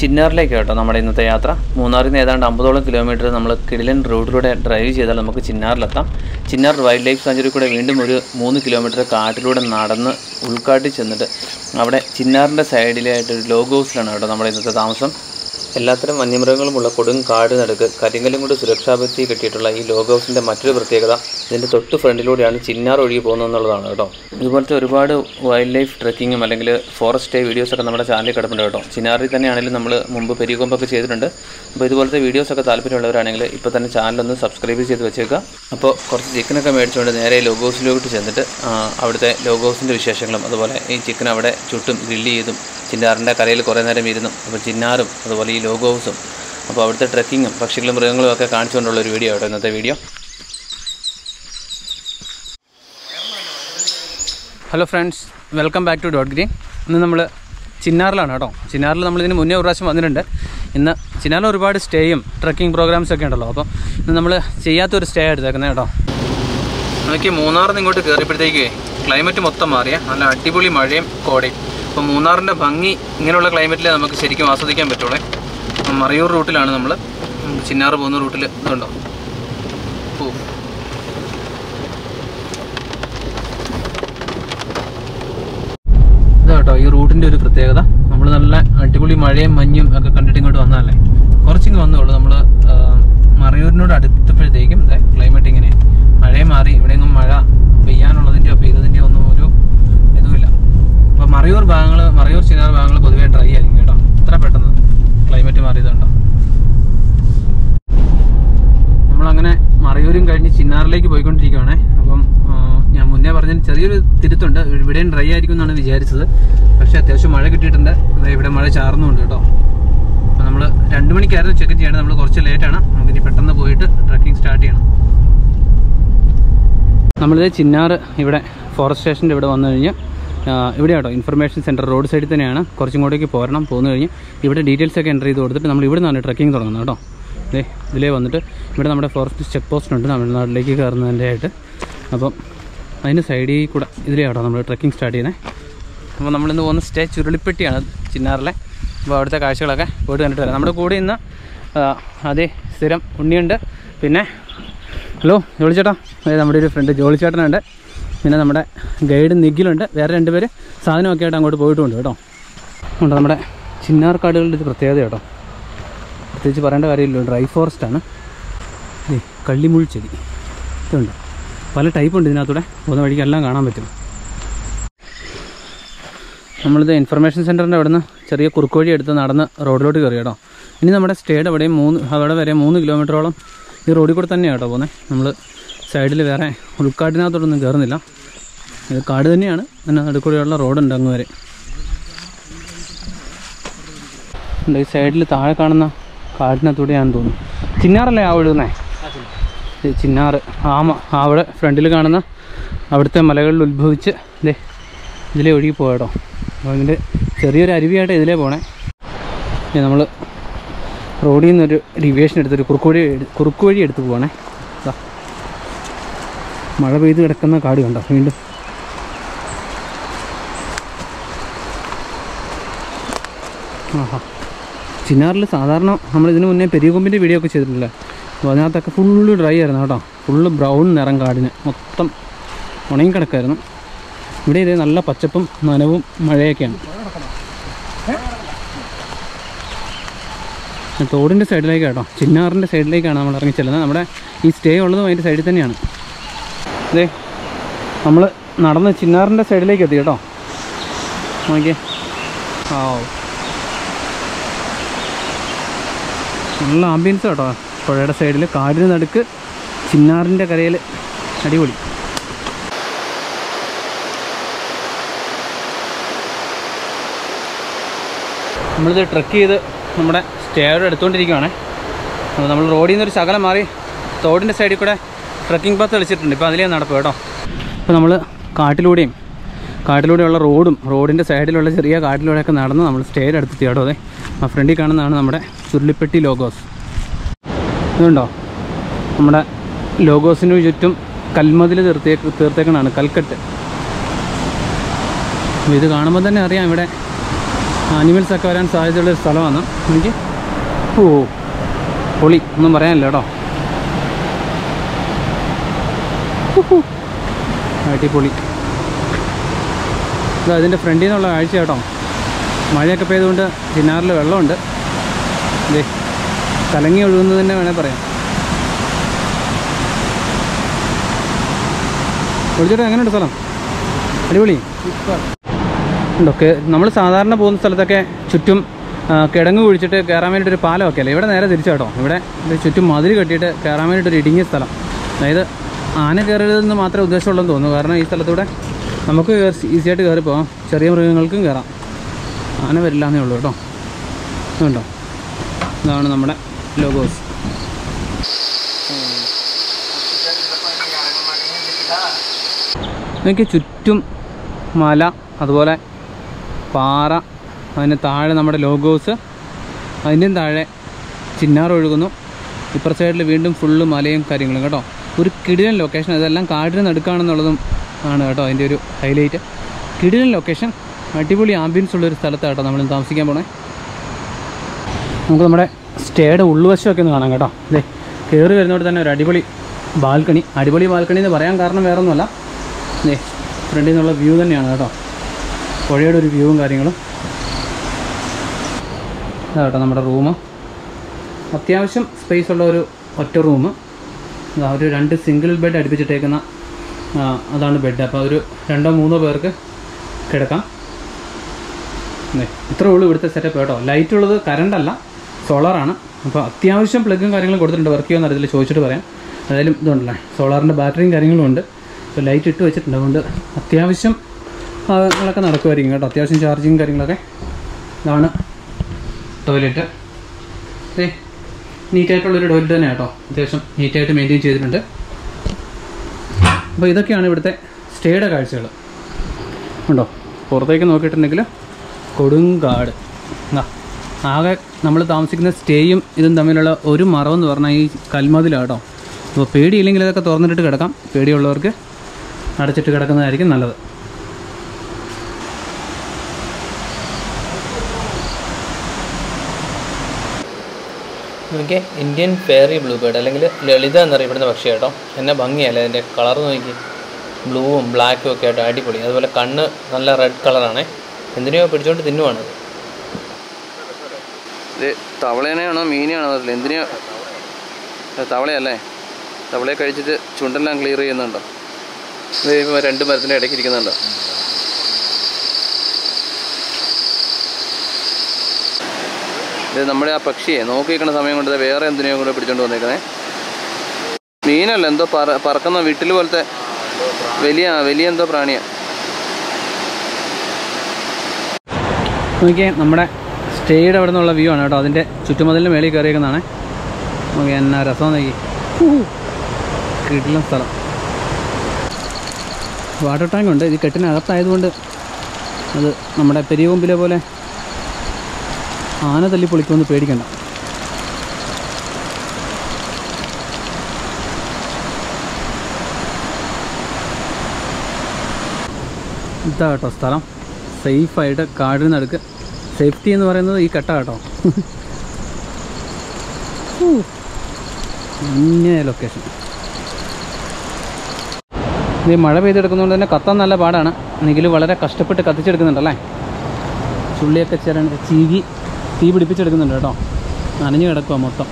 ചിന്നാറിലേക്ക് കേട്ടോ നമ്മുടെ ഇന്നത്തെ യാത്ര മൂന്നാറിൽ നിന്ന് ഏതാണ്ട് അമ്പതോളം കിലോമീറ്റർ നമ്മൾ കിടിലൻ റോഡിലൂടെ ഡ്രൈവ് ചെയ്താൽ നമുക്ക് ചിന്നാറിലെത്താം ചിന്നാർ വൈൽഡ് ലൈഫ് സാഞ്ചുറി കൂടെ വീണ്ടും ഒരു മൂന്ന് കിലോമീറ്റർ കാട്ടിലൂടെ നടന്ന് ഉൾക്കാട്ടിൽ ചെന്നിട്ട് അവിടെ ചിന്നാറിൻ്റെ സൈഡിലായിട്ട് ഒരു ലോഗ് ഹൗസിലാണ് കേട്ടോ നമ്മുടെ ഇന്നത്തെ താമസം എല്ലാത്തരം വന്യമൃഗങ്ങളുമുള്ള കൊടും കാട് നടുക്ക് കരിങ്കല്ലും കൊണ്ട് സുരക്ഷാഭിത്തി കെട്ടിയിട്ടുള്ള ഈ ലോഗ് ഹൗസിൻ്റെ മറ്റൊരു പ്രത്യേകത ഇതിൻ്റെ തൊട്ട് ഫ്രണ്ടിലൂടെയാണ് ചിന്നാർ ഒഴുകി പോകുന്നത് എന്നുള്ളതാണ് കേട്ടോ ഇതുപോലത്തെ ഒരുപാട് വൈൽഡ് ലൈഫ് ട്രെക്കിങ്ങും അല്ലെങ്കിൽ ഫോറസ്റ്റ് ഡേ വീഡിയോസൊക്കെ നമ്മുടെ ചാനലിൽ കിടപ്പുണ്ട് കേട്ടോ ചിന്നാറിൽ തന്നെയാണെങ്കിലും നമ്മൾ മുമ്പ് പെരികൊമ്പൊക്കെ ചെയ്തിട്ടുണ്ട് അപ്പോൾ ഇതുപോലത്തെ വീഡിയോസൊക്കെ താല്പര്യമുള്ളവരാണെങ്കിൽ ഇപ്പോൾ തന്നെ ചാനലൊന്ന് സബ്സ്ക്രൈബ് ചെയ്ത് വെച്ചേക്കുക അപ്പോൾ കുറച്ച് ചിക്കനൊക്കെ മേടിച്ചുകൊണ്ട് നേരെ ലോഗ് ഹൗസിലോട്ട് ചെന്നിട്ട് ആ, അവിടുത്തെ ലോഗ് ഹൗസിൻ്റെ വിശേഷങ്ങളും അതുപോലെ ഈ ചിക്കൻ അവിടെ ചുട്ടും ഗ്രില്ല് ചെയ്തും ചിന്നാറിൻ്റെ കരയിൽ കുറേ നേരം ഇരുന്നും അപ്പോൾ ചിന്നാറും അതുപോലെ ഈ ലോഗ് ഹൗസും അപ്പോൾ അവിടുത്തെ ട്രെക്കിങ്ങും പക്ഷികളും മൃഗങ്ങളും ഒക്കെ കാണിച്ചുകൊണ്ടുള്ള ഒരു വീഡിയോ കേട്ടോ ഇന്നത്തെ video hello friends welcome back to dot green ഇന്ന് നമ്മൾ ചിന്നാറിലാണ് കേട്ടോ ചിന്നാറിൽ നമ്മൾ ഇതിന് മുന്നേ ഒരു പ്രാവശ്യം വന്നിട്ടുണ്ട് ഇന്ന് ചിന്നാറിൽ ഒരുപാട് സ്റ്റേയും ട്രക്കിംഗ് പ്രോഗ്രാംസ് ഒക്കെ ഉണ്ടല്ലോ അപ്പോൾ ഇന്ന് നമ്മൾ ചെയ്യാത്തൊരു സ്റ്റേ എടുത്തേക്കുന്നത് കേട്ടോ നോക്കി മൂന്നാറിൽ നിന്ന് ഇങ്ങോട്ട് കയറിയപ്പോഴത്തേക്ക് ക്ലൈമറ്റ് മൊത്തം മാറിയ നല്ല അടിപൊളി മഴയും കോടയും അപ്പോൾ മൂന്നാറിൻ്റെ ഭംഗി ഇങ്ങനെയുള്ള ക്ലൈമറ്റിൽ നമുക്ക് ശരിക്കും ആസ്വദിക്കാൻ പറ്റുള്ളേ അപ്പം മറയൂർ റൂട്ടിലാണ് നമ്മൾ ചിന്നാറ് പോകുന്ന റൂട്ടിൽ ഇതുണ്ടോ ഓ ഇതാ കേട്ടോ ഈ റൂട്ടിൻ്റെ ഒരു പ്രത്യേകത നമ്മൾ നല്ല അടിപൊളി മഴയും മഞ്ഞും ഒക്കെ കണ്ടിട്ട് ഇങ്ങോട്ട് വന്നതല്ലേ കുറച്ചിങ്ങ് വന്നോളൂ നമ്മൾ മറയൂരിനോട് അടുത്തപ്പോഴത്തേക്കും ക്ലൈമറ്റ് ഇങ്ങനെ മഴയും മാറി ഇവിടെയൊന്നും മഴ പെയ്യാനുള്ളതിൻ്റെയോ പെയ്തതിൻ്റെയോ ഒന്നും ഒരു ഇതുമില്ല അപ്പോൾ മറയൂർ ഭാഗങ്ങൾ മറയൂർ ചിനാർ ഭാഗങ്ങൾ പൊതുവേ ഡ്രൈ ആയിരിക്കും കേട്ടോ ഇത്ര പെട്ടെന്ന് ക്ലൈമറ്റ് മാറിയതുണ്ടോ നമ്മളങ്ങനെ മറയൂരും കഴിഞ്ഞ് ചിന്നാറിലേക്ക് പോയിക്കൊണ്ടിരിക്കുകയാണേ അപ്പം ആ, ഞാൻ മുന്നേ പറഞ്ഞതിന് ചെറിയൊരു തിരുത്തുണ്ട് ഇവിടെയും ഡ്രൈ ആയിരിക്കും എന്നാണ് വിചാരിച്ചത് പക്ഷേ അത്യാവശ്യം മഴ കിട്ടിയിട്ടുണ്ട് ദേ ഇവിടെ മഴ ചാർന്നുണ്ട് കേട്ടോ അപ്പം നമ്മൾ രണ്ട് മണിക്കായിരുന്നു ചെക്ക് ചെയ്യേണ്ടത് നമ്മൾ കുറച്ച് ലേറ്റാണ് നമുക്കിനി പെട്ടെന്ന് പോയിട്ട് ട്രക്കിംഗ് സ്റ്റാർട്ട് ചെയ്യണം നമ്മളിത് ചിന്നാർ ഇവിടെ ഫോറസ്റ്റ് സ്റ്റേഷൻ്റെ ഇവിടെ വന്നു കഴിഞ്ഞ് ആ, ഇവിടെ കേട്ടോ ഇൻഫർമേഷൻ സെൻറ്റർ റോഡ് സൈഡിൽ തന്നെയാണ് കുറച്ചും കൂടേക്ക് പോരണം പോന്നു കഴിഞ്ഞ് ഇവിടെ ഡീറ്റെയിൽസ് ഒക്കെ എൻ്റർ ചെയ്ത് കൊടുത്തിട്ട് നമ്മൾ ഇവിടെ നിന്നാണ് ട്രക്കിംഗ് തുടങ്ങുന്നത് കേട്ടോ ദേ ഇതിലേ വന്നിട്ട് ഇവിടെ നമ്മുടെ ഫോറസ്റ്റ് ചെക്ക് പോസ്റ്റ് ഉണ്ട് തമിഴ്നാട്ടിലേക്ക് കയറുന്നതിൻ്റെ ആയിട്ട് അപ്പം അതിൻ്റെ സൈഡിൽ കൂടെ ഇതിലേ കേട്ടോ നമ്മൾ ട്രക്കിംഗ് സ്റ്റാർട്ട് ചെയ്യുന്നത് അപ്പോൾ നമ്മളിന്ന് പോകുന്ന സ്റ്റേ ചുരുളിപ്പെട്ടിയാണ് ചിന്നാറിലെ അപ്പോൾ അവിടുത്തെ കാഴ്ചകളൊക്കെ പോയിട്ട് കണ്ടിട്ട് വരാം നമ്മുടെ കൂടെ ഇന്ന് ആ, അതേ സ്ഥിരം ഉണ്ണിയുണ്ട് പിന്നെ ഹലോ ജോളി ചേട്ടാ അതായത് നമ്മുടെ ഒരു ഫ്രണ്ട് ജോളി ചേട്ടനുണ്ട് പിന്നെ നമ്മുടെ ഗൈഡ് നിഖിലുണ്ട് വേറെ രണ്ട് പേര് സാധനമൊക്കെ ആയിട്ട് അങ്ങോട്ട് പോയിട്ടുമുണ്ട് കേട്ടോ ഉണ്ട് നമ്മുടെ ചിന്നാർ കാടുകളുടെ ഒരു പ്രത്യേകത കേട്ടോ പ്രത്യേകിച്ച് പറയേണ്ട കാര്യമില്ല ഡ്രൈ ഫോറസ്റ്റ് ആണ് ഏ കള്ളിമുൾ ചെടി ഇതുണ്ട് പല ടൈപ്പ് ഉണ്ട് ഇതിനകത്തൂടെ പോകുന്ന വഴിക്കെല്ലാം കാണാൻ പറ്റും നമ്മളിത് ഇൻഫർമേഷൻ സെൻറ്ററിൻ്റെ അവിടെ നിന്ന് ചെറിയ കുറുക്കുവഴി എടുത്ത് നടന്ന് റോഡിലോട്ട് കയറി കേട്ടോ ഇനി നമ്മുടെ സ്റ്റേയുടെ അവിടെ മൂന്ന് അവിടെ വരെ മൂന്ന് കിലോമീറ്ററോളം ഈ റോഡിൽ കൂടെ തന്നെയാണ് കേട്ടോ പോകുന്നത് നമ്മൾ സൈഡിൽ വേറെ ഉൾക്കാട്ടിനകത്തോടൊന്നും കയറുന്നില്ല ഇത് കാട് തന്നെയാണ് പിന്നെ നടുക്കൂടെയുള്ള റോഡുണ്ട് അങ്ങ് വരെ ഉണ്ട് ഈ സൈഡിൽ താഴെ കാണുന്ന കാടിനകത്തൂടെയാണെന്ന് തോന്നുന്നു ചിന്നാറല്ലേ ആ ഒഴുകുന്നേ ഇത് ചിന്നാറ് ആമ ആ അവിടെ ഫ്രണ്ടിൽ കാണുന്ന അവിടുത്തെ മലകളിൽ ഉത്ഭവിച്ച് ഇതേ ഇതിലേ ഒഴുകി പോകട്ടോ അപ്പോൾ ഇതിൻ്റെ ചെറിയൊരു അരുവിയായിട്ട് ഇതിലേ പോണേ നമ്മൾ റോഡിൽ നിന്നൊരു ഡീവിയേഷൻ എടുത്തൊരു കുറുക്കുവഴി എടു- കുറുക്കുവഴി എടുത്ത് പോവാണേ ദാ. മഴ പെയ്ത് കിടക്കുന്ന കാട് കണ്ടോ വീണ്ടും ആഹാ ചിന്നാറിൽ സാധാരണ നമ്മൾ ഇതിന് മുന്നേ പെരിയകൊമ്പിൻ്റെ വീഡിയോ ഒക്കെ ചെയ്തിട്ടില്ലേ അപ്പോൾ അതിനകത്തൊക്കെ ഫുള്ള് ഡ്രൈ ആയിരുന്നു കേട്ടോ ഫുള്ള് ബ്രൗൺ നിറം കാടിന് മൊത്തം ഉണങ്ങി കിടക്കായിരുന്നു ഇവിടെ ഇതേ നല്ല പച്ചപ്പും നനവും മഴയൊക്കെയാണ് തോടിൻ്റെ സൈഡിലേക്ക് കേട്ടോ ചിന്നാറിൻ്റെ സൈഡിലേക്കാണ് നമ്മൾ ഇറങ്ങി ചെല്ലുന്നത് നമ്മുടെ ഈ സ്റ്റേ ഉള്ളതും അതിൻ്റെ സൈഡിൽ തന്നെയാണ് അതെ നമ്മൾ നടന്ന് ചിന്നാറിൻ്റെ സൈഡിലേക്ക് എത്തി കേട്ടോ നോക്കിയേ ആ നല്ല ആംബിയൻസ് കേട്ടോ പുഴയുടെ സൈഡിൽ കാടിന് നടുക്ക് ചിന്നാറിൻ്റെ കരയിൽ അടിപൊളി നമ്മളിത് ട്രക്ക് ചെയ്ത് നമ്മുടെ സ്റ്റേയോട് എടുത്തുകൊണ്ടിരിക്കുകയാണ് അപ്പോൾ നമ്മൾ റോഡിൽ നിന്നൊരു ശകലം മാറി തോടിൻ്റെ സൈഡിൽ കൂടെ ട്രക്കിംഗ് പാത്ത് കളിച്ചിട്ടുണ്ട് ഇപ്പോൾ അതിലേ നടപ്പ് കേട്ടോ അപ്പോൾ നമ്മൾ കാട്ടിലൂടെയും കാട്ടിലൂടെയുള്ള റോഡും റോഡിൻ്റെ സൈഡിലുള്ള ചെറിയ കാട്ടിലൂടെയൊക്കെ നടന്ന് നമ്മൾ സ്റ്റേയുടെ അടുത്തെത്തി കേട്ടോ അതെ ആ ഫ്രണ്ടിൽ കാണുന്നതാണ് നമ്മുടെ ചുരുളിപ്പെട്ടി ലോഗോസ് ഇതുണ്ടോ നമ്മുടെ ലോഗോസിന് ചുറ്റും കൽമതിൽ തീർത്തേക്ക് തീർത്തേക്കണാണ് കൽക്കെട്ട് അപ്പോൾ ഇത് കാണുമ്പോൾ തന്നെ അറിയാം ഇവിടെ ആനിമൽസ് ഒക്കെ വരാൻ സാധ്യതയുള്ള ഒരു സ്ഥലമാണ് എനിക്ക് ഓ പൊളി ഒന്നും പറയാനില്ല കേട്ടോ ഹുഹു. അടിപൊളി ഇതാ ഇതിൻ്റെ ഫ്രണ്ടിൽ നിന്നുള്ള കാഴ്ച കേട്ടോ മഴയൊക്കെ പെയ്തുകൊണ്ട് ചിന്നാറിൽ വെള്ളമുണ്ട് ദേ കലങ്ങി ഒഴുകുന്നത് തന്നെ വേണേൽ പറയാം ഒഴിച്ചിട്ട് എങ്ങനെയുണ്ട് സ്ഥലം അടിപൊളി ഉണ്ടൊക്കെ നമ്മൾ സാധാരണ പോകുന്ന സ്ഥലത്തൊക്കെ ചുറ്റും ആ, കിടങ്ങ് കുഴിച്ചിട്ട് കയറാൻ വേണ്ടിയിട്ടൊരു പാലമൊക്കെ അല്ലേ ഇവിടെ നേരെ തിരിച്ചു കേട്ടോ ഇവിടെ ഇത് ചുറ്റും മതിൽ കെട്ടിയിട്ട് കയറാൻ വേണ്ടിയിട്ടൊരു ഇടുങ്ങിയ സ്ഥലം അതായത് ആന കയറരുതെന്ന് മാത്രമേ ഉദ്ദേശമുള്ളൂ തോന്നുന്നു കാരണം ഈ സ്ഥലത്തൂടെ നമുക്ക് ഈസി ആയിട്ട് കയറി പോകാം ചെറിയ മൃഗങ്ങൾക്കും കയറാം ആന വരില്ല എന്നേ ഉള്ളൂ കേട്ടോ ഇതുണ്ടോ ഇതാണ് നമ്മുടെ ലോഗോസ് എനിക്ക് ചുറ്റും മല അതുപോലെ പാറ അതിന് താഴെ നമ്മുടെ ലോഗോസ് അതിൻ്റെയും താഴെ ചിന്നാർ ഒഴുകുന്നു ഇപ്പുറ സൈഡിൽ വീണ്ടും ഫുള്ള് മലയും കാര്യങ്ങളും കേട്ടോ ഒരു കിടിലൻ ലൊക്കേഷൻ ഇതെല്ലാം കാടിന് നടുക്കാണെന്നുള്ളതും ആണ് കേട്ടോ അതിൻ്റെ ഒരു ഹൈലൈറ്റ് കിടിലൻ ലൊക്കേഷൻ അടിപൊളി ആംബിയൻസ് ഉള്ളൊരു സ്ഥലത്താണ് കേട്ടോ നമ്മൾ താമസിക്കാൻ പോണേ നമുക്ക് നമ്മുടെ സ്റ്റേയുടെ ഉൾവശമൊക്കെ ഒന്ന് കാണാം കേട്ടോ അല്ലേ കയറി വരുന്നോട് തന്നെ ഒരു അടിപൊളി ബാൽക്കണി അടിപൊളി ബാൽക്കണി എന്ന് പറയാൻ കാരണം വേറെ ഒന്നുമല്ല അല്ലേ ഫ്രണ്ടിൽ നിന്നുള്ള വ്യൂ തന്നെയാണ് കേട്ടോ പുഴയുടെ ഒരു വ്യൂവും കാര്യങ്ങളും ഇതാ കേട്ടോ നമ്മുടെ റൂം അത്യാവശ്യം സ്പേസ് ഉള്ള ഒരു ഒറ്റ റൂം ഇതാ ഒരു രണ്ട് സിംഗിൾ ബെഡ് അടുപ്പിച്ചിട്ടേക്കുന്ന ആ, അതാണ് ബെഡ് അപ്പോൾ ഒരു രണ്ടോ മൂന്നോ പേർക്ക് കിടക്കാം ദേ, ഇത്രേ ഉള്ളൂ ഇവിടുത്തെ സെറ്റപ്പ് കേട്ടോ ലൈറ്റ് ഉള്ളത് കറണ്ട് അല്ല സോളാറാണ് അപ്പോൾ അത്യാവശ്യം പ്ലഗും കാര്യങ്ങളും കൊടുത്തിട്ടുണ്ട് വർക്ക് ചെയ്യുമെന്ന് അറിയത്തില്ല ചോദിച്ചിട്ട് പറയാം ഏതായാലും ഇതുണ്ടല്ലേ സോളാറിൻ്റെ ബാറ്ററിയും കാര്യങ്ങളും ഉണ്ട് അപ്പോൾ ലൈറ്റ് ഇട്ട് വെച്ചിട്ടുണ്ട് അതുകൊണ്ട് അത്യാവശ്യം ഭാഗങ്ങളൊക്കെ നടക്കുമായിരിക്കും കേട്ടോ അത്യാവശ്യം ചാർജിങ് കാര്യങ്ങളൊക്കെ ഇതാണ് ടോയ്ലറ്റ് ഏ നീറ്റായിട്ടുള്ളൊരു ടോയ്ലറ്റ് തന്നെ കേട്ടോ അത്യാവശ്യം നീറ്റായിട്ട് മെയിൻറ്റെയിൻ ചെയ്തിട്ടുണ്ട് അപ്പോൾ ഇതൊക്കെയാണ് ഇവിടുത്തെ സ്റ്റേയുടെ കാഴ്ചകൾ ഉണ്ടോ പുറത്തേക്ക് നോക്കിയിട്ടുണ്ടെങ്കിൽ കൊടുങ്കാട് എന്നാ ആകെ നമ്മൾ താമസിക്കുന്ന സ്റ്റേയും ഇതും തമ്മിലുള്ള ഒരു മറവെന്ന് പറഞ്ഞാൽ ഈ കൽമതിലാണ് കേട്ടോ അപ്പോൾ പേടിയില്ലെങ്കിൽ ഇതൊക്കെ തുറന്നിട്ട് കിടക്കാം പേടിയുള്ളവർക്ക് അടച്ചിട്ട് കിടക്കുന്നതായിരിക്കും നല്ലത് എനിക്ക് ഇന്ത്യൻ ഫെയറി ബ്ലൂ ബേർഡ് അല്ലെങ്കിൽ ലളിത എന്നറിയപ്പെടുന്ന പക്ഷി കേട്ടോ എന്നെ ഭംഗിയല്ലേ അതിൻ്റെ കളർ നോക്കി ബ്ലൂവും ബ്ലാക്കും ഒക്കെ ആയിട്ട് അടിപൊളി അതുപോലെ കണ്ണ് നല്ല റെഡ് കളറാണേ എന്തിനെയോ പിടിച്ചോണ്ട് തിന്നുവാണ് ഇത് തവളേനെയാണോ മീനെയാണോ അറിയില്ല എന്തിനാ തവളയല്ലേ തവളയെ കഴിച്ചിട്ട് ചുണ്ടെല്ലാം ക്ലിയർ ചെയ്യുന്നുണ്ടോ ഇത് ഇപ്പോൾ രണ്ട് മരത്തിൻ്റെ ഇടയ്ക്ക് ഇരിക്കുന്നുണ്ടോ ഇത് നമ്മുടെ ആ പക്ഷിയെ നോക്കി നിൽക്കുന്ന സമയം കൊണ്ട് ദേ വേറെ എന്തിനെയോ കൂടെ പിടിച്ചോണ്ട് വന്നേക്കണേ മീനല്ല എന്തോ പറ പറക്കുന്ന വീട്ടിൽ പോലത്തെ വലിയ വലിയ എന്തോ പ്രാണിയാ നോക്കിയേ നമ്മുടെ സ്റ്റേയുടെ അവിടെ നിന്നുള്ള വ്യൂ ആണ് കേട്ടോ അതിൻ്റെ ചുറ്റുമതിലിന് മേളിൽ കയറിയേക്കുന്നതാണ് നോക്കി എന്നാ രസം നോക്കി കിട്ടില്ല സ്ഥലം വാട്ടർ ടാങ്ക് ഉണ്ട് ഇത് കെട്ടിനകത്തായതുകൊണ്ട് അത് നമ്മുടെ പെരിയ കൊമ്പിലെ പോലെ ആന തല്ലി പൊളിക്കുമെന്ന് പേടിക്കണ്ട ഇതാ കേട്ടോ സ്ഥലം സേഫായിട്ട് കാടിന് നടുക്ക് സേഫ്റ്റി എന്ന് പറയുന്നത് ഈ കെട്ട കേട്ടോ ഇങ്ങനെ ലൊക്കേഷൻ ഇത് മഴ പെയ്തെടുക്കുന്നതുകൊണ്ട് തന്നെ കത്താൻ നല്ല പാടാണ് എന്നെങ്കിലും വളരെ കഷ്ടപ്പെട്ട് കത്തിച്ചെടുക്കുന്നുണ്ടല്ലേ ചുള്ളിയൊക്കെ ചിര ചീകി തീ പിടിപ്പിച്ചെടുക്കുന്നുണ്ട് കേട്ടോ നനഞ്ഞു കിടക്കുക മൊത്തം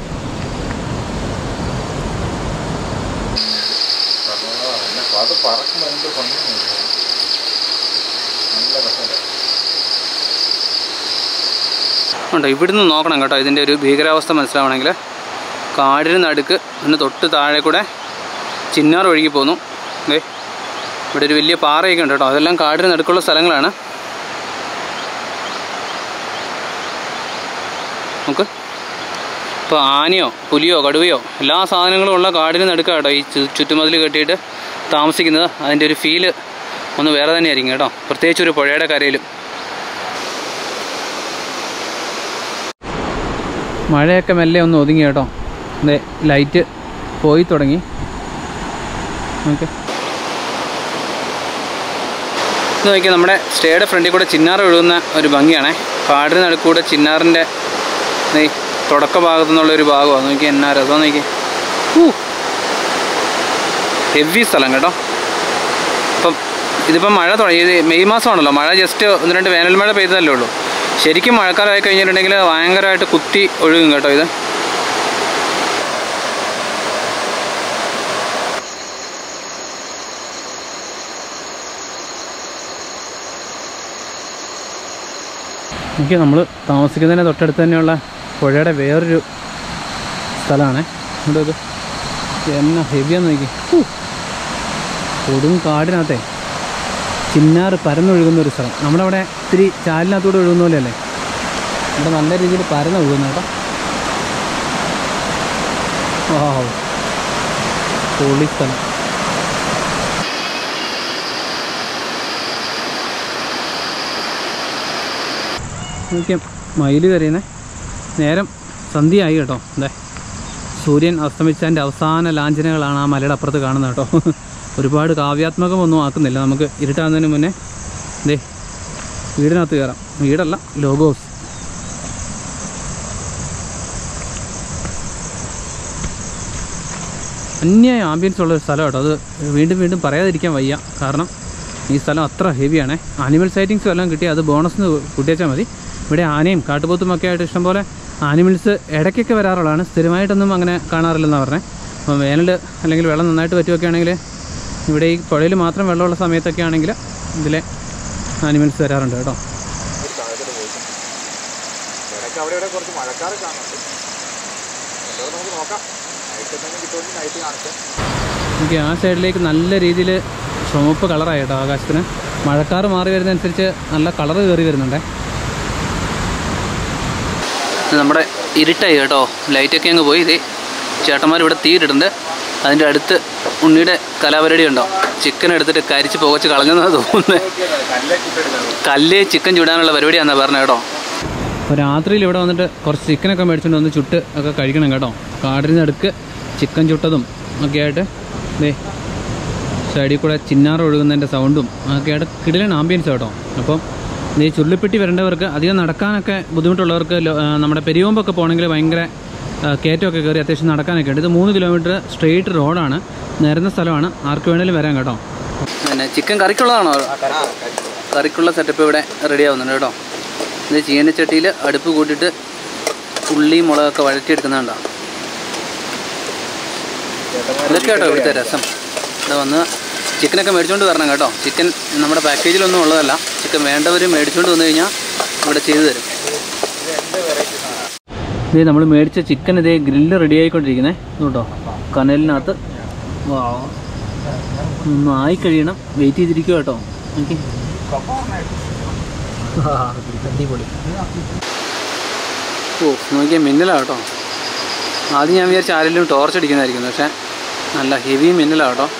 ഉണ്ട് ഇവിടുന്ന് നോക്കണം കേട്ടോ ഇതിൻ്റെ ഒരു ഭീകരാവസ്ഥ മനസ്സിലാവണമെങ്കിൽ കാടിന് നടുക്ക് ഒന്ന് തൊട്ട് താഴെ കൂടെ ചിന്നാർ ഒഴുകി പോന്നു ദേ ഇവിടെ ഒരു വലിയ പാറയൊക്കെ ഉണ്ട് കേട്ടോ അതെല്ലാം കാടിന് നടുക്കുള്ള സ്ഥലങ്ങളാണ് നമുക്ക് ഇപ്പോൾ ആനയോ പുലിയോ കടുവയോ എല്ലാ സാധനങ്ങളും ഉള്ള കാടിന് നടുക്കാണ് കേട്ടോ ഈ ചു- ചുറ്റുമതിൽ കെട്ടിയിട്ട് താമസിക്കുന്നത് അതിൻ്റെ ഒരു ഫീല് ഒന്ന് വേറെ തന്നെയായിരിക്കും കേട്ടോ പ്രത്യേകിച്ച് ഒരു പുഴയുടെ കരയിലും മഴയൊക്കെ മെല്ലെ ഒന്ന് ഒതുങ്ങി കേട്ടോ അതെ ലൈറ്റ് പോയി തുടങ്ങി ഓക്കെ ഇത് നോക്കിയാൽ നമ്മുടെ സ്റ്റേയുടെ ഫ്രണ്ടിൽ കൂടെ ചിന്നാറ് ഒഴുകുന്ന ഒരു ഭംഗിയാണേ കാടിന് നടുക്കൂടെ ചിന്നാറിൻ്റെ ഈ തുടക്ക ഭാഗത്തു നിന്നുള്ള ഒരു ഭാഗമാണ് നോക്കി എന്നാ രസം നോക്കി ഹെവി സ്ഥലം കേട്ടോ അപ്പം ഇതിപ്പം മഴ തുടങ്ങി ഇത് മെയ് മാസമാണല്ലോ മഴ ജസ്റ്റ് ഒന്ന് രണ്ട് വേനൽ മഴ പെയ്തതല്ലേ ഉള്ളൂ ശരിക്കും മഴക്കാലമായി കഴിഞ്ഞിട്ടുണ്ടെങ്കിൽ ഭയങ്കരമായിട്ട് കുത്തി ഒഴുകും കേട്ടോ ഇത് എനിക്ക് നമ്മൾ താമസിക്കുന്നതിന് തൊട്ടടുത്ത് തന്നെയുള്ള പുഴയുടെ വേറൊരു സ്ഥലമാണ് ഇവിടെ ഇത് എന്നാ ഹെവിയാന്ന് നോക്കി ഹൂ. കൊടും കാടിനകത്തെ ചിന്നാറ് പരന്നൊഴുകുന്ന ഒരു സ്ഥലം നമ്മളവിടെ ഇത്തിരി ചാലിനകത്തൂടെ ഒഴുകുന്ന പോലെയല്ലേ ഇവിടെ നല്ല രീതിയിൽ പരന്നൊഴുകുന്ന കേട്ടോ വാവ് പൊളി സ്ഥലം നോക്കിയാൽ മയിൽ കരയുന്നേ നേരം സന്ധ്യയായി കേട്ടോ അതെ സൂര്യൻ അസ്തമിച്ചതിൻ്റെ അവസാന ലാഞ്ചനകളാണ് ആ മലയുടെ അപ്പുറത്ത് കാണുന്നത് കേട്ടോ ഒരുപാട് കാവ്യാത്മകമൊന്നും ആക്കുന്നില്ല നമുക്ക് ഇരുട്ടാകുന്നതിന് മുന്നേ ദേ വീടിനകത്ത് കയറാം വീടല്ല ലോഗോസ് അന്യായ ആംബിയൻസ് ഉള്ള ഒരു സ്ഥലം കേട്ടോ അത് വീണ്ടും വീണ്ടും പറയാതിരിക്കാൻ വയ്യ കാരണം ഈ സ്ഥലം അത്ര ഹെവിയാണ് ആനിമൽ സൈറ്റിങ്സ് എല്ലാം കിട്ടി അത് ബോണസ് കൂട്ടിയേച്ചാൽ മതി ഇവിടെ ആനയും കാട്ടുപോത്തും ഒക്കെ ആയിട്ട് ഇഷ്ടംപോലെ ആനിമൽസ് ഇടയ്ക്കൊക്കെ വരാറുള്ളതാണ് സ്ഥിരമായിട്ടൊന്നും അങ്ങനെ കാണാറില്ലെന്നാണ് പറഞ്ഞത് അപ്പം വേനൽ അല്ലെങ്കിൽ വെള്ളം നന്നായിട്ട് പറ്റുമൊക്കെ ആണെങ്കിൽ ഇവിടെ ഈ പുഴയിൽ മാത്രം വെള്ളമുള്ള സമയത്തൊക്കെ ആണെങ്കിൽ ഇതിലെ ആനിമൽസ് വരാറുണ്ട് കേട്ടോ ഇടയ്ക്ക് അവിടെ ഇവിടെ കുറച്ച് മഴക്കാറ് കാണുന്നുണ്ട് എന്തായാലും നമുക്ക് നോക്കാം നൈറ്റ് എന്തെങ്കിലും കിട്ടുമെങ്കിൽ നൈറ്റ് കാണിക്കാം എനിക്ക് ആ സൈഡിലേക്ക് നല്ല രീതിയിൽ ചുമപ്പ് കളറായി കേട്ടോ ആകാശത്തിന് മഴക്കാറ് മാറി വരുന്നതനുസരിച്ച് നല്ല കളറ് കയറി വരുന്നുണ്ടേ നമ്മുടെ ഇരുട്ടായി കേട്ടോ ലൈറ്റൊക്കെ അങ്ങ് പോയി ഇതേ ചേട്ടന്മാർ ഇവിടെ തീയിട്ടിട്ടുണ്ട് അതിൻ്റെ അടുത്ത് ഉണ്ണിയുടെ കലാപരിപാടി ഉണ്ടോ ചിക്കൻ എടുത്തിട്ട് കരിച്ച് പുകച്ച് കളഞ്ഞെന്നാണ് തോന്നുന്നത് കല്ല് ചിക്കൻ ചുടാനുള്ള പരിപാടിയാണെന്നാണ് പറഞ്ഞത് കേട്ടോ അപ്പോൾ രാത്രിയിൽ ഇവിടെ വന്നിട്ട് കുറച്ച് ചിക്കനൊക്കെ മേടിച്ചുകൊണ്ട് വന്ന് ചുട്ട് ഒക്കെ കഴിക്കണം കേട്ടോ കാടിന് നടുക്ക് ചിക്കൻ ചുട്ടതും ഒക്കെ ആയിട്ട് ദേ സൈഡിൽ കൂടെ ചിന്നാർ ഒഴുകുന്നതിൻ്റെ സൗണ്ടും ഒക്കെ ആയിട്ട് കിടിലൻ ആംബിയൻസ് കേട്ടോ അപ്പം ഈ ചുള്ളിപ്പെട്ടി വരേണ്ടവർക്ക് അധികം നടക്കാനൊക്കെ ബുദ്ധിമുട്ടുള്ളവർക്ക് ലോ- ആ, നമ്മുടെ പെരിയോമ്പൊക്കെ പോകണമെങ്കിൽ ഭയങ്കര ആ, കയറ്റമൊക്കെ കയറി അത്യാവശ്യം നടക്കാനൊക്കെ ഉണ്ട് ഇത് മൂന്ന് കിലോമീറ്റർ സ്ട്രെയിറ്റ് റോഡാണ് നിരന്ന സ്ഥലമാണ് ആർക്ക് വേണേലും വരാം കേട്ടോ പിന്നെ ചിക്കൻ കറിക്കുള്ളതാണോ കറിക്കുള്ള സെറ്റപ്പ് ഇവിടെ റെഡി ആവുന്നുണ്ട് കേട്ടോ ഇത് ചീനച്ചട്ടിയിൽ അടുപ്പ് കൂട്ടിയിട്ട് ഉള്ളി മുളകൊക്കെ വഴറ്റിയെടുക്കുന്നുണ്ടോ ഇതൊക്കെ കേട്ടോ ഇവിടുത്തെ രസം ഇവിടെ വന്ന് ചിക്കനൊക്കെ മേടിച്ചുകൊണ്ട് വരണം കേട്ടോ ചിക്കൻ നമ്മുടെ പാക്കേജിലൊന്നും ഉള്ളതല്ല ചിക്കൻ വേണ്ടവർ മേടിച്ചുകൊണ്ട് വന്നു കഴിഞ്ഞാൽ ഇവിടെ ചെയ്തു തരും ഇതേ നമ്മൾ മേടിച്ച ചിക്കൻ ഇതേ ഗ്രില്ല് റെഡി ആയിക്കൊണ്ടിരിക്കുന്നത് കേട്ടോ കനലിനകത്ത് വാ ഒന്ന് ആയി കഴിയണം വെയിറ്റ് ചെയ്തിരിക്കുക കേട്ടോ എനിക്ക് അടിപൊളി ഓ നോക്കിയാൽ മിന്നലാണ് കേട്ടോ ആദ്യം ഞാൻ വിചാരിച്ച ആരെങ്കിലും ടോർച്ച് അടിക്കുന്നതായിരിക്കും പക്ഷേ നല്ല ഹെവി മിന്നലാണ് കേട്ടോ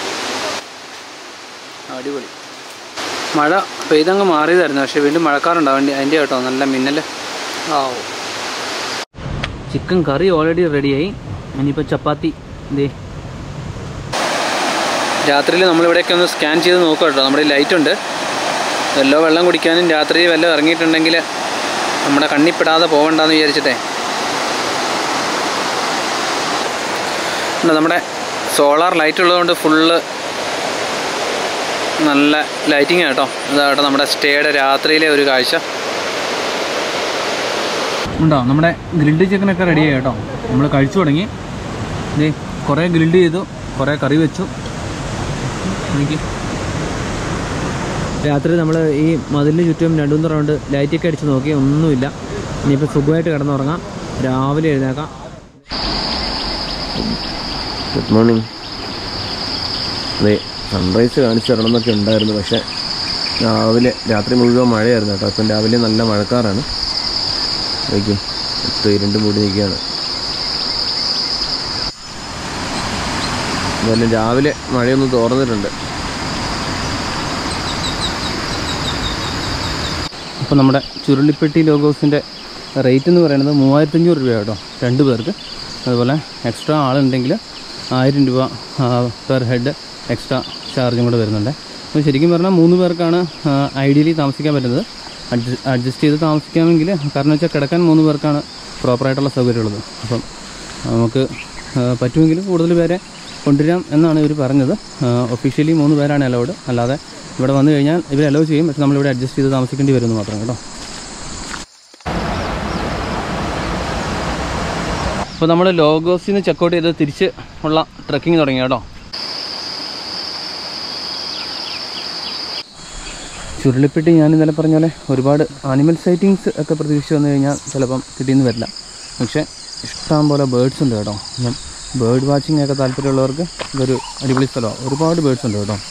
അടിപൊളി മഴ പെയ്തങ്ങ് മാറിയതായിരുന്നു പക്ഷേ വീണ്ടും മഴക്കാറുണ്ടാവും അതിൻ്റെ കേട്ടോ നല്ല മിന്നൽ ആ ചിക്കൻ കറി ഓൾറെഡി റെഡിയായി ഇനിയിപ്പോൾ ചപ്പാത്തി ഇതേ രാത്രിയിൽ നമ്മളിവിടെയൊക്കെ ഒന്ന് സ്കാൻ ചെയ്ത് നോക്കുക കേട്ടോ നമ്മുടെ ലൈറ്റ് ഉണ്ട് വല്ലോ വെള്ളം കുടിക്കാനും രാത്രി വല്ലതും ഇറങ്ങിയിട്ടുണ്ടെങ്കിൽ നമ്മുടെ കണ്ണിപ്പെടാതെ പോകണ്ടെന്ന് വിചാരിച്ചിട്ടേ ഉണ്ട്, നമ്മുടെ സോളാർ ലൈറ്റ് ഉള്ളതുകൊണ്ട് ഫുള്ള് നല്ല ലൈറ്റിംഗ് കേട്ടോ ഇതാട്ടോ നമ്മുടെ സ്റ്റേയുടെ രാത്രിയിലെ ഒരു കാഴ്ച ഉണ്ടോ നമ്മുടെ ഗ്രിൽഡ് ചിക്കനൊക്കെ റെഡിയായി കേട്ടോ നമ്മൾ കഴിച്ചു തുടങ്ങി ഇതേ കുറേ ഗ്രിൽഡ് ചെയ്തു കുറേ കറി വെച്ചു എനിക്ക് രാത്രി നമ്മൾ ഈ മതിലിന് ചുറ്റും രണ്ടു മൂന്ന് റൗണ്ട് ലൈറ്റൊക്കെ അടിച്ച് നോക്കി ഒന്നുമില്ല ഇനിയിപ്പോൾ സുഖമായിട്ട് കിടന്നുറങ്ങാം രാവിലെ എഴുന്നേക്കാം ഗുഡ് മോർണിംഗ് അതെ സൺറൈസ് കാണിച്ചു തരണം എന്നൊക്കെ ഉണ്ടായിരുന്നു പക്ഷേ രാവിലെ രാത്രി മുഴുവൻ മഴയായിരുന്നു കേട്ടോ ഇപ്പം രാവിലെ നല്ല മഴക്കാറാണ് നോക്കി ഒത്ത് ഇരുണ്ട് മൂടി നിൽക്കുകയാണ് എന്തായാലും രാവിലെ മഴയൊന്ന് തോർന്നിട്ടുണ്ട് അപ്പോൾ നമ്മുടെ ചുരുളിപ്പെട്ടി ലോഗോസിൻ്റെ റേറ്റ് എന്ന് പറയുന്നത് മൂവായിരത്തഞ്ഞൂറ് രൂപ കേട്ടോ രണ്ട് പേർക്ക് അതുപോലെ എക്സ്ട്രാ ആളുണ്ടെങ്കിൽ ആയിരം രൂപ പെർ ഹെഡ് എക്സ്ട്രാ ചാർജും കൂടെ വരുന്നുണ്ട് അപ്പോൾ ശരിക്കും പറഞ്ഞാൽ മൂന്ന് പേർക്കാണ് ഐഡിയലി താമസിക്കാൻ പറ്റുന്നത് അഡ്ജസ്റ്റ് അഡ്ജസ്റ്റ് ചെയ്ത് താമസിക്കാമെങ്കിൽ കാരണം വെച്ചാൽ കിടക്കാൻ മൂന്ന് പേർക്കാണ് പ്രോപ്പറായിട്ടുള്ള സൗകര്യമുള്ളത് അപ്പം നമുക്ക് ആ, പറ്റുമെങ്കിൽ കൂടുതൽ പേരെ കൊണ്ടുവരാം എന്നാണ് ഇവർ പറഞ്ഞത് ഒഫീഷ്യലി മൂന്ന് പേരാണ് അലൗഡ് അല്ലാതെ ഇവിടെ വന്നു കഴിഞ്ഞാൽ ഇവർ അലോ ചെയ്യും പക്ഷെ നമ്മളിവിടെ അഡ്ജസ്റ്റ് ചെയ്ത് താമസിക്കേണ്ടി വരുമെന്ന് മാത്രം കേട്ടോ അപ്പോൾ നമ്മൾ ലോഗോസിൽ നിന്ന് ചെക്കൗട്ട് ചെയ്ത് തിരിച്ച് ഉള്ള ട്രക്കിംഗ് തുടങ്ങി കേട്ടോ ചുരുളിപ്പെട്ടി ഞാൻ ഇന്നലെ പറഞ്ഞ പോലെ ഒരുപാട് ആനിമൽ സൈറ്റിങ്സ് ഒക്കെ പ്രതീക്ഷിച്ച് വന്നു കഴിഞ്ഞാൽ ചിലപ്പം കിട്ടിയെന്ന് വരില്ല പക്ഷേ ഇഷ്ടം പോലെ ബേഡ്സ് ഉണ്ട് കേട്ടോ ഞാൻ ബേർഡ് വാച്ചിങ് ഒക്കെ താല്പര്യമുള്ളവർക്ക് ഇതൊരു അടിപൊളി സ്ഥലമാണ് ഒരുപാട് ബേഡ്സ് ഉണ്ട് കേട്ടോ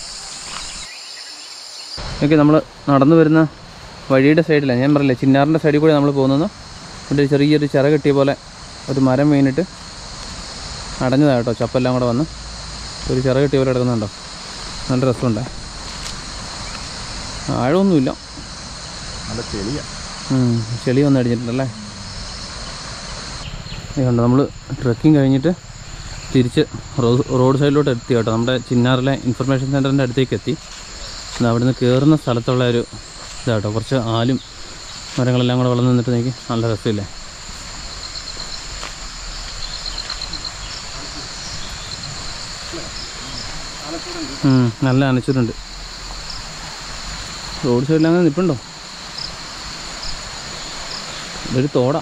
ഓക്കെ നമ്മൾ നടന്നു വരുന്ന വഴിയുടെ സൈഡിലാണ് ഞാൻ പറഞ്ഞില്ലേ ചിന്നാറിൻ്റെ സൈഡിൽ കൂടെ നമ്മൾ പോകുന്നത് ഇവിടെ ഒരു ചെറിയൊരു ചിറ കെട്ടിയ പോലെ ഒരു മരം വീണിട്ട് അടഞ്ഞതാണ് കേട്ടോ ചപ്പെല്ലാം കൂടെ വന്ന് ഒരു ചിറ കെട്ടിയ പോലെ കിടക്കുന്നുണ്ടോ നല്ല രസമുണ്ട് ആഴമൊന്നുമില്ല നല്ല ചെളിയാ ഉം, ചെളി വന്ന് അടിച്ചിട്ടുണ്ടല്ലേ ഇതുകൊണ്ട് നമ്മൾ ട്രക്കിംഗ് കഴിഞ്ഞിട്ട് തിരിച്ച് റോഡ് റോഡ് സൈഡിലോട്ട് എത്തി കേട്ടോ നമ്മുടെ ചിന്നാറിലെ ഇൻഫർമേഷൻ സെൻറ്ററിൻ്റെ അടുത്തേക്ക് എത്തി ഇന്ന് അവിടുന്ന് കയറുന്ന സ്ഥലത്തുള്ള ഒരു ഇതാട്ടോ കുറച്ച് ആലും മരങ്ങളെല്ലാം കൂടെ വളർന്നു നിന്നിട്ട് എനിക്ക് നല്ല രസമില്ലേ ഉം, നല്ല അനച്ചിട്ടുണ്ട് റോഡ് സൈഡിൽ അങ്ങനെ നിൽപ്പുണ്ടോ ഇതൊരു തോടാ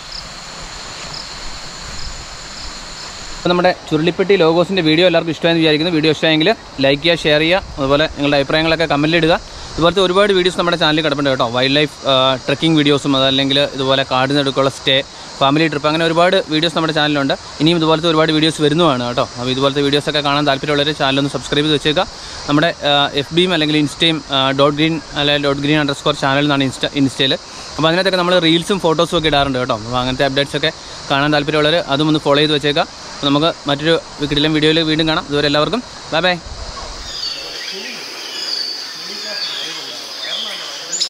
അപ്പോൾ നമ്മുടെ ചുരുളിപ്പെട്ടി ലോഗോസിൻ്റെ വീഡിയോ എല്ലാവർക്കും ഇഷ്ടമായെന്ന് വിചാരിക്കുന്നു വീഡിയോ ഇഷ്ടമായെങ്കിൽ ലൈക്ക് ചെയ്യുക ഷെയർ ചെയ്യുക അതുപോലെ നിങ്ങളുടെ അഭിപ്രായങ്ങളൊക്കെ കമൻറ്റിൽ ഇടുക ഇതുപോലത്തെ ഒരുപാട് വീഡിയോസ് നമ്മുടെ ചാനലിൽ കിടപ്പുണ്ട് കേട്ടോ വൈൽഡ് ലൈഫ് ട്രക്കിംഗ് വീഡിയോസും അതല്ലെങ്കിൽ ഇതുപോലെ കാടിന് നടുക്കുള്ള സ്റ്റേ ഫാമിലി ട്രിപ്പ് അങ്ങനെ ഒരുപാട് വീഡിയോസ് നമ്മുടെ ചാനലിലുണ്ട് ഇനിയും ഇതുപോലത്തെ ഒരുപാട് വീഡിയോസ് വരുന്നതാണ് കേട്ടോ അപ്പോൾ ഇതുപോലത്തെ വീഡിയോസൊക്കെ കാണാൻ താല്പര്യമുള്ളവർ ചാനലൊന്ന് സബ്സ്ക്രൈബ് ചെയ്ത് വെച്ചേക്കുക നമ്മുടെ എഫ് ബിയും അല്ലെങ്കിൽ ഇൻസ്റ്റയും ഡോട്ട് ഗ്രീൻ അല്ലെങ്കിൽ dot green underscore channel എന്നാണ് ഇൻസ്റ്റ ഇൻസ്റ്റയിൽ അപ്പോൾ അതിനകത്തൊക്കെ നമ്മൾ റീൽസും ഫോട്ടോസും ഒക്കെ ഇടാറുണ്ട് കേട്ടോ അപ്പോൾ അങ്ങനത്തെ അപ്ഡേറ്റ്സ് ഒക്കെ കാണാൻ താല്പര്യമുള്ളവർ അതും ഒന്ന് ഫോളോ ചെയ്ത് വെച്ചേക്കാം അപ്പോൾ നമുക്ക് മറ്റൊരു കിടിലം വീഡിയോയിൽ വീണ്ടും കാണാം ഇതുവരെ എല്ലാവർക്കും ബൈ ബൈ